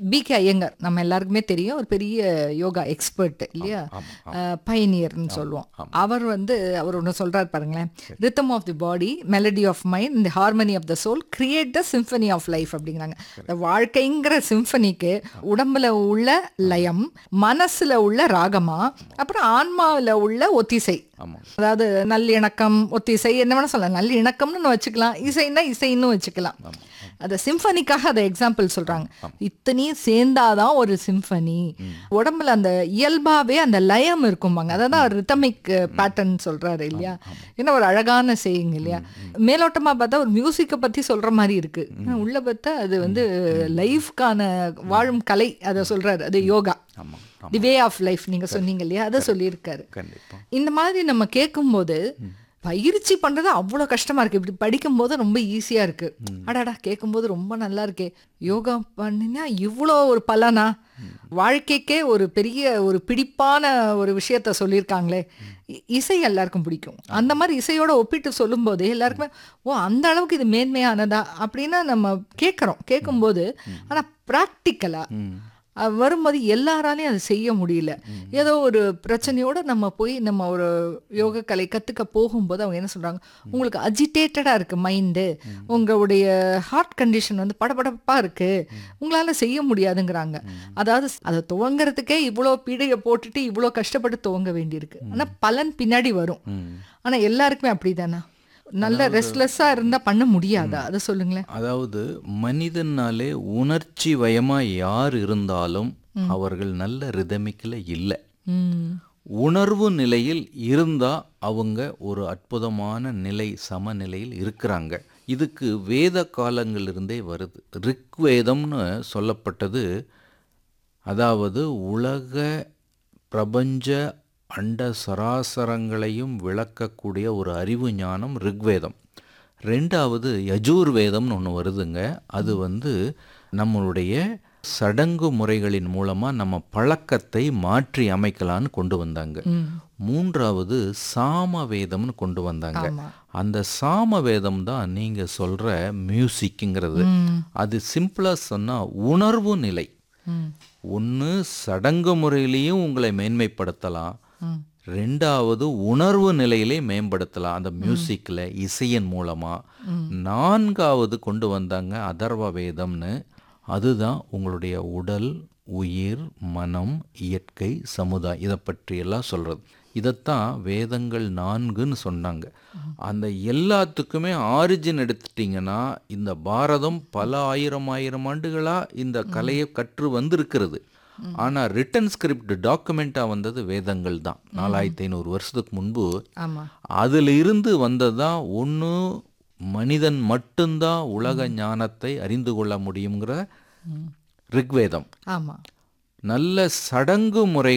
B K Iyengar நம்ம எல்லாருக்குமே தெரியும் ஒரு பெரிய யோகா எக்ஸ்பர்ட் இல்லையா பயனியர்னு சொல்லுவோம் அவர் வந்து அவர் ஒன்று சொல்றாரு பாருங்களேன் rhythm of the body melody of mind இந்த harmony of the soul create the symphony of life அப்படிங்கிறாங்க இந்த வாழ்க்கைங்கிற சிம்பனிக்கு உடம்புல உள்ள லயம் மனசுல உள்ள ராகமா அப்புறம் ஆன்மாவில் உள்ள ஒத்திசை ஆமாம் அதாவது நல்லிணக்கம் ஒத்திசை என்ன வேணா சொல்லலாம் நல்லிணக்கம்னு வச்சுக்கலாம் இசைன்னா இசைன்னு வச்சுக்கலாம் அதை சிம்பனிக்காக அதை எக்ஸாம்பிள் சொல்றாங்க இத்தனையும் சேர்ந்தாதான் ஒரு சிம்பனி உடம்புல அந்த இயல்பாவே அந்த லயம் இருக்கும்பாங்க அதான் ரித்தமிக் பேட்டர்ன் சொல்றாரு இல்லையா ஏன்னா ஒரு அழகான செய்யுங்க இல்லையா மேலோட்டமா பார்த்தா ஒரு மியூசிக்கை பத்தி சொல்ற மாதிரி இருக்கு ஆனா உள்ள பார்த்தா அது வந்து லைஃப்கான வாழும் கலை அதை சொல்றாரு அது யோகா ஆமாம் தி வே ஆஃப் லைஃப் நீங்க சொன்னீங்க இல்லையா அதை சொல்லியிருக்காரு கண்டிப்பாக இந்த மாதிரி நம்ம கேட்கும்போது பயிற்சி பண்றது அவ்வளோ கஷ்டமா இருக்கு இப்படி படிக்கும்போது ரொம்ப ஈஸியா இருக்கு அடாடா கேட்கும்போது ரொம்ப நல்லா இருக்கே யோகா பண்ணினா இவ்வளோ ஒரு பலனா வாழ்க்கைக்கே ஒரு பெரிய ஒரு பிடிப்பான ஒரு விஷயத்த சொல்லியிருக்காங்களே இ- இசை எல்லாருக்கும் பிடிக்கும் அந்த மாதிரி இசையோட ஒப்பிட்டு சொல்லும்போது எல்லாருக்குமே ஓ அந்த அளவுக்கு இது மேன்மையானதா அப்படின்னு நம்ம கேட்குறோம் கேட்கும்போது ஆனா ப்ராக்டிக்கலா அஹ் வரும்போது எல்லாராலையும் அதை செய்ய முடியல ஏதோ ஒரு பிரச்சனையோட நம்ம போய் நம்ம ஒரு யோக கலை கற்றுக்க போகும்போது அவங்க என்ன சொல்றாங்க உங்களுக்கு அஜிடேட்டடாக இருக்கு மைண்டு உங்களுடைய ஹார்ட் கண்டிஷன் வந்து படபடப்பா இருக்கு உங்களால செய்ய முடியாதுங்கிறாங்க அதாவது அதை துவங்குறதுக்கே இவ்வளோ பீடையை போட்டுட்டு இவ்வளோ கஷ்டப்பட்டு துவங்க வேண்டியிருக்கு ஆனா பலன் பின்னாடி வரும் ஆனா எல்லாருக்குமே அப்படிதானா நல்ல ரெஸ்ட்லெஸ்ஸா இருந்தா பண்ண முடியாதா அதை சொல்லுங்களேன் அதாவது மனிதனாலே உணர்ச்சி வயமா யார் இருந்தாலும் அவர்கள் நல்ல ரிதமிக்கில் இல்லை ம் உணர்வு நிலையில் இருந்தா அவங்க ஒரு அற்புதமான நிலை சமநிலையில் இருக்கிறாங்க இதுக்கு வேத காலங்களிலிருந்தே வருது ரிக்வேதம்னு சொல்லப்பட்டது அதாவது உலக பிரபஞ்ச அண்ட சராசரங்களையும் விளக்கக்கூடிய ஒரு அறிவு ஞானம் ரிக்வேதம் ரெண்டாவது யஜூர்வேதம்னு ஒன்று வருதுங்க அது வந்து நம்மளுடைய சடங்கு முறைகளின் மூலமாக நம்ம பழக்கத்தை மாற்றி அமைக்கலான்னு கொண்டு வந்தாங்க மூன்றாவது சாமவேதம்னு கொண்டு வந்தாங்க ஆமா. அந்த சாமவேதம் தான் நீங்கள் சொல்கிற மியூசிக்குங்கிறது அது சிம்பிளாக சொன்னால் உணர்வு நிலை ம் ஒன்று சடங்கு முறையிலையும் உங்களை மேன்மைப்படுத்தலாம் ம் ரெண்டாவது உணர்வு நிலையிலே மேம்படுத்தலாம் அந்த மியூசிக்கில் இசையின் மூலமாக நான்காவது கொண்டு வந்தாங்க அதர்வ வேதம்னு அதுதான் உங்களுடைய உடல் உயிர் மனம் இயற்கை சமுதாயம் இதை பற்றியெல்லாம் சொல்கிறது இதைத்தான் வேதங்கள் நான்குன்னு சொன்னாங்க அந்த எல்லாத்துக்குமே ஆரிஜின் எடுத்துட்டிங்கன்னா இந்த பாரதம் பல ஆயிரம் ஆயிரம் ஆண்டுகளாக இந்த கலையை கற்று வந்திருக்கிறது ஆனால் ரிட்டன் ஸ்கிரிப்ட் டாக்குமெண்ட்டாக வந்தது வேதங்கள் தான் நாலாயிரத்தி ஐநூறு வருஷத்துக்கு முன்பு ஆமா அதில் இருந்து வந்ததான் ஒன்று மனிதன் மட்டும்தான் உலக ஞானத்தை அறிந்து கொள்ள முடியுங்கிற ரிக்வேதம் ஆமா நல்ல சடங்கு முறை